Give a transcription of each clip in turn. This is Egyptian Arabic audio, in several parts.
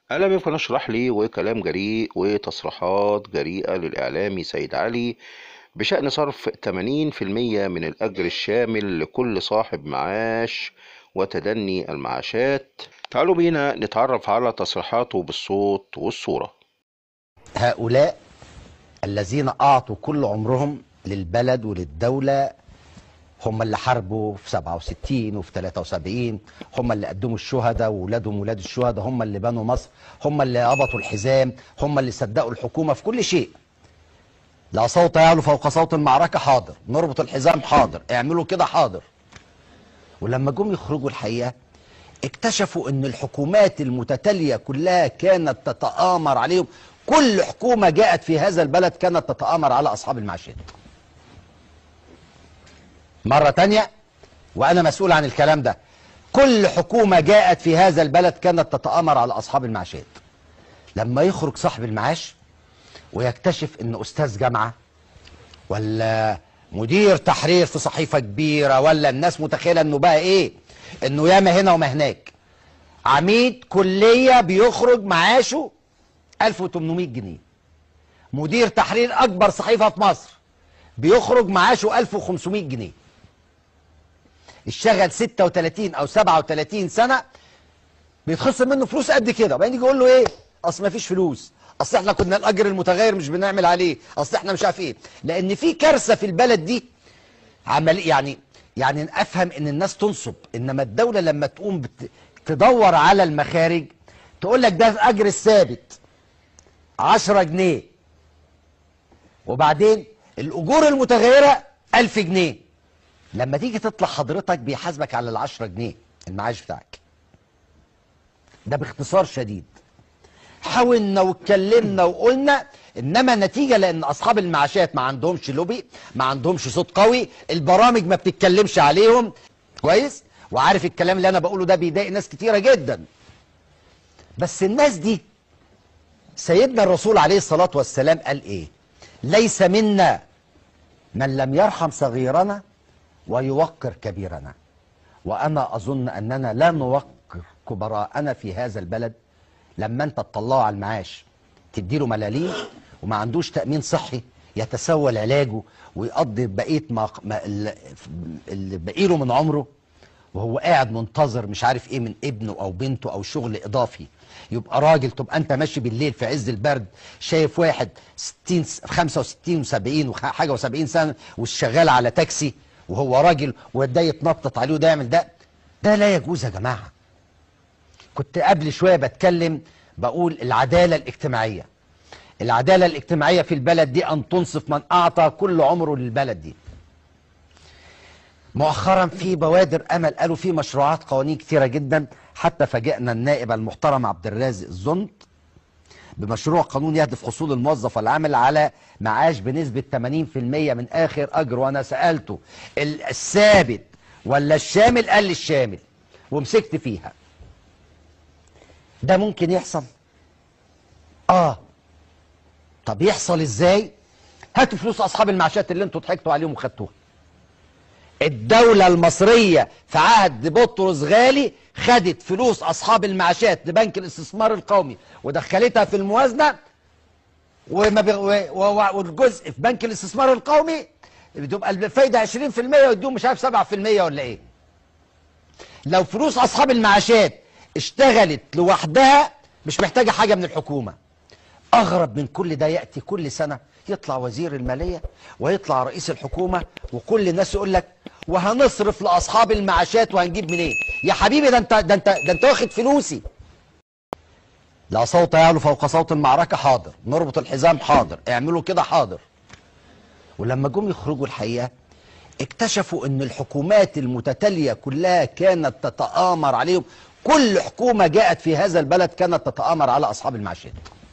أهلا بكم نشرح لي وكلام جريء وتصريحات جريئة للإعلامي سيد علي بشأن صرف 80% من الأجر الشامل لكل صاحب معاش وتدني المعاشات تعالوا بينا نتعرف على تصريحاته بالصوت والصورة هؤلاء الذين أعطوا كل عمرهم للبلد وللدولة هم اللي حاربوا في 67 وفي 73 هم اللي قدموا الشهداء وولادهم ولاد الشهداء هم اللي بنوا مصر هم اللي ربطوا الحزام هم اللي صدقوا الحكومة في كل شيء لا صوت يعلو فوق صوت المعركة حاضر نربط الحزام حاضر اعملوا كده حاضر ولما جم يخرجوا الحقيقة اكتشفوا ان الحكومات المتتالية كلها كانت تتآمر عليهم كل حكومة جاءت في هذا البلد كانت تتآمر على أصحاب المعاشات مرة تانية وأنا مسؤول عن الكلام ده كل حكومة جاءت في هذا البلد كانت تتآمر على أصحاب المعاشات لما يخرج صاحب المعاش ويكتشف ان أستاذ جامعة ولا مدير تحرير في صحيفة كبيرة ولا الناس متخيلة انه بقى ايه انه ياما هنا وما هناك عميد كلية بيخرج معاشه 1800 جنيه مدير تحرير اكبر صحيفة في مصر بيخرج معاشه 1500 جنيه اشتغل 36 او 37 سنة بيتخصم منه فلوس قد كده وبعدين يجي يقول له ايه اصل ما فيش فلوس اصل احنا كنا الاجر المتغير مش بنعمل عليه اصل احنا مش عارف ايه لان في كارثه في البلد دي عمل يعني يعني افهم ان الناس تنصب انما الدوله لما تقوم بت... تدور على المخارج تقول لك ده الاجر الثابت 10 جنيه وبعدين الاجور المتغيره 1000 جنيه لما تيجي تطلع حضرتك بيحاسبك على ال 10 جنيه المعاش بتاعك ده باختصار شديد حاولنا واتكلمنا وقلنا انما النتيجه لان اصحاب المعاشات ما عندهمش لوبي ما عندهمش صوت قوي البرامج ما بتتكلمش عليهم كويس وعارف الكلام اللي انا بقوله ده بيضايق ناس كتيره جدا بس الناس دي سيدنا الرسول عليه الصلاه والسلام قال ايه ليس منا من لم يرحم صغيرنا ويوقر كبيرنا وانا اظن اننا لا نوقر كبراءنا في هذا البلد لما انت تطلعه على المعاش تديله ملاليم وما عندوش تأمين صحي يتسول علاجه ويقضي بقية ما ما اللي باقي له من عمره وهو قاعد منتظر مش عارف ايه من ابنه او بنته او شغل اضافي يبقى راجل تبقى انت ماشي بالليل في عز البرد شايف واحد 60 65 و70 وحاجه و70 سنه وشغال على تاكسي وهو راجل وده يتنطط عليه وده يعمل ده ده لا يجوز يا جماعه كنت قبل شوية بتكلم بقول العدالة الاجتماعية العدالة الاجتماعية في البلد دي أن تنصف من أعطى كل عمره للبلد دي مؤخرا في بوادر أمل قالوا في مشروعات قوانين كثيرة جدا حتى فاجئنا النائب المحترم عبد الرازق الزنط بمشروع قانون يهدف حصول الموظف والعامل على معاش بنسبة 80% من آخر أجر وأنا سألته الثابت ولا الشامل قال لي الشامل ومسكت فيها ده ممكن يحصل اه طب يحصل ازاي هاتوا فلوس اصحاب المعاشات اللي انتوا ضحكتوا عليهم وخدتوها الدولة المصرية في عهد بطرس غالي خدت فلوس اصحاب المعاشات لبنك الاستثمار القومي ودخلتها في الموازنة وما بي... والجزء في بنك الاستثمار القومي بتبقى الفايدة 20% ويدوهم مش عارف 7% ولا ايه لو فلوس اصحاب المعاشات اشتغلت لوحدها مش محتاجة حاجة من الحكومة أغرب من كل ده يأتي كل سنة يطلع وزير المالية ويطلع رئيس الحكومة وكل الناس يقول لك وهنصرف لأصحاب المعاشات وهنجيب منين يا حبيبي ده انت ده انت ده انت واخد فلوسي لا صوت يعلو فوق صوت المعركة حاضر نربط الحزام حاضر اعملوا كده حاضر ولما جم يخرجوا الحقيقة اكتشفوا ان الحكومات المتتالية كلها كانت تتآمر عليهم كل حكومة جاءت في هذا البلد كانت تتآمر على أصحاب المعاشات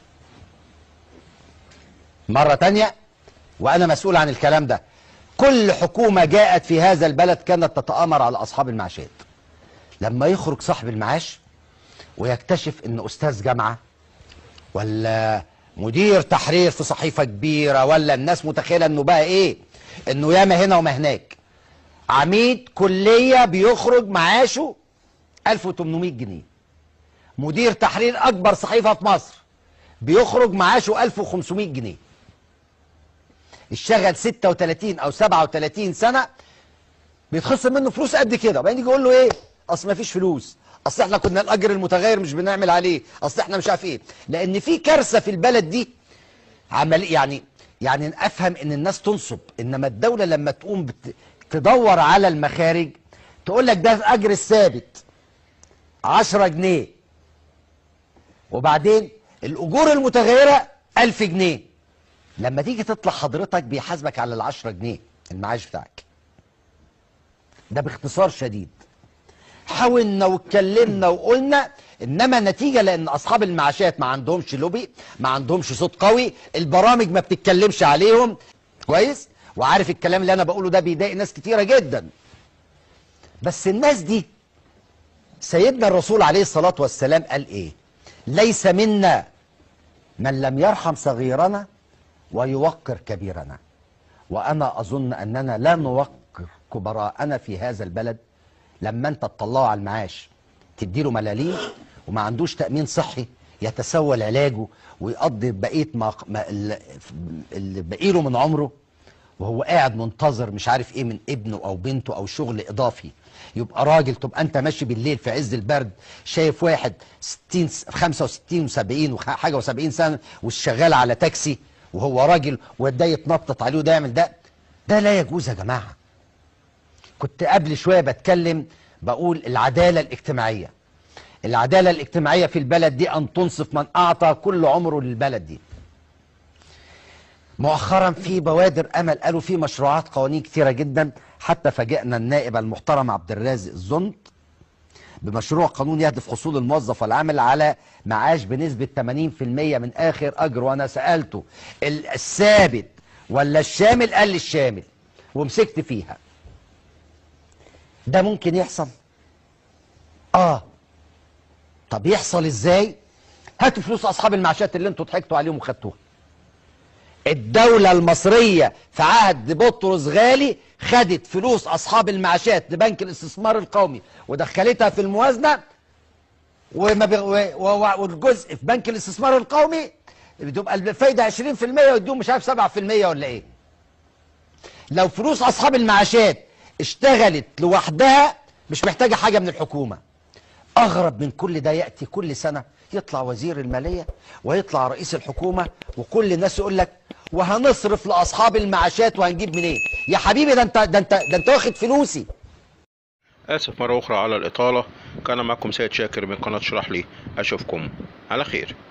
مرة تانية وأنا مسؤول عن الكلام ده كل حكومة جاءت في هذا البلد كانت تتآمر على أصحاب المعاشات لما يخرج صاحب المعاش ويكتشف ان أستاذ جامعة ولا مدير تحرير في صحيفة كبيرة ولا الناس متخيلة انه بقى ايه انه ياما هنا وما هناك عميد كلية بيخرج معاشه 1800 جنيه مدير تحرير اكبر صحيفه في مصر بيخرج معاشه 1500 جنيه اشتغل 36 او 37 سنه بيتخصم منه فلوس قد كده وبعدين يجي يقول له ايه اصل ما فيش فلوس اصل احنا كنا الاجر المتغير مش بنعمل عليه اصل احنا مش عارف ايه لان في كارثه في البلد دي عمل يعني يعني افهم ان الناس تنصب انما الدوله لما تقوم بت... تدور على المخارج تقول لك ده الاجر الثابت 10 جنيه وبعدين الاجور المتغيره 1000 جنيه لما تيجي تطلع حضرتك بيحاسبك على ال 10 جنيه المعاش بتاعك ده باختصار شديد حاولنا واتكلمنا وقلنا انما نتيجه لان اصحاب المعاشات ما عندهمش لوبي ما عندهمش صوت قوي البرامج ما بتتكلمش عليهم كويس وعارف الكلام اللي انا بقوله ده بيضايق ناس كتيره جدا بس الناس دي سيدنا الرسول عليه الصلاه والسلام قال ايه ليس منا من لم يرحم صغيرنا ويوقر كبيرنا وانا اظن اننا لا نوقر كبراءنا في هذا البلد لما انت تطلعه على المعاش تديله ملاليم وما عندوش تامين صحي يتسول علاجه ويقضي بقيه ما ما- ال- اللي باقي له من عمره وهو قاعد منتظر مش عارف ايه من ابنه او بنته او شغل اضافي يبقى راجل تبقى انت ماشي بالليل في عز البرد شايف واحد 60 65 و70 وحاجه و70 سنه وشغال على تاكسي وهو راجل وده يتنطط عليه وده يعمل ده ده لا يجوز يا جماعه كنت قبل شويه بتكلم بقول العداله الاجتماعيه العداله الاجتماعيه في البلد دي ان تنصف من اعطى كل عمره للبلد دي مؤخرا في بوادر امل قالوا في مشروعات قوانين كتيره جدا حتى فاجئنا النائب المحترم عبد الرازق الزنط بمشروع قانون يهدف حصول الموظف والعامل على معاش بنسبه 80% من اخر اجر وانا سالته ال- الثابت ولا الشامل قال لي الشامل ومسكت فيها ده ممكن يحصل اه طب يحصل ازاي هاتوا فلوس اصحاب المعاشات اللي انتوا ضحكتوا عليهم وخدتوها الدولة المصرية في عهد بطرس غالي خدت فلوس أصحاب المعاشات لبنك الاستثمار القومي ودخلتها في الموازنة وما بي... و... و... والجزء في بنك الاستثمار القومي بتبقى الفايدة 20% ويدوهم مش عارف 7% ولا إيه لو فلوس أصحاب المعاشات اشتغلت لوحدها مش محتاجة حاجة من الحكومة أغرب من كل ده يأتي كل سنة يطلع وزير المالية ويطلع رئيس الحكومة وكل الناس يقول لك وهنصرف لأصحاب المعاشات وهنجيب منين يا حبيبي ده انت ده انت ده انت واخد فلوسي آسف مرة أخرى على الإطالة كان معكم سيد شاكر من قناة اشرح لي أشوفكم على خير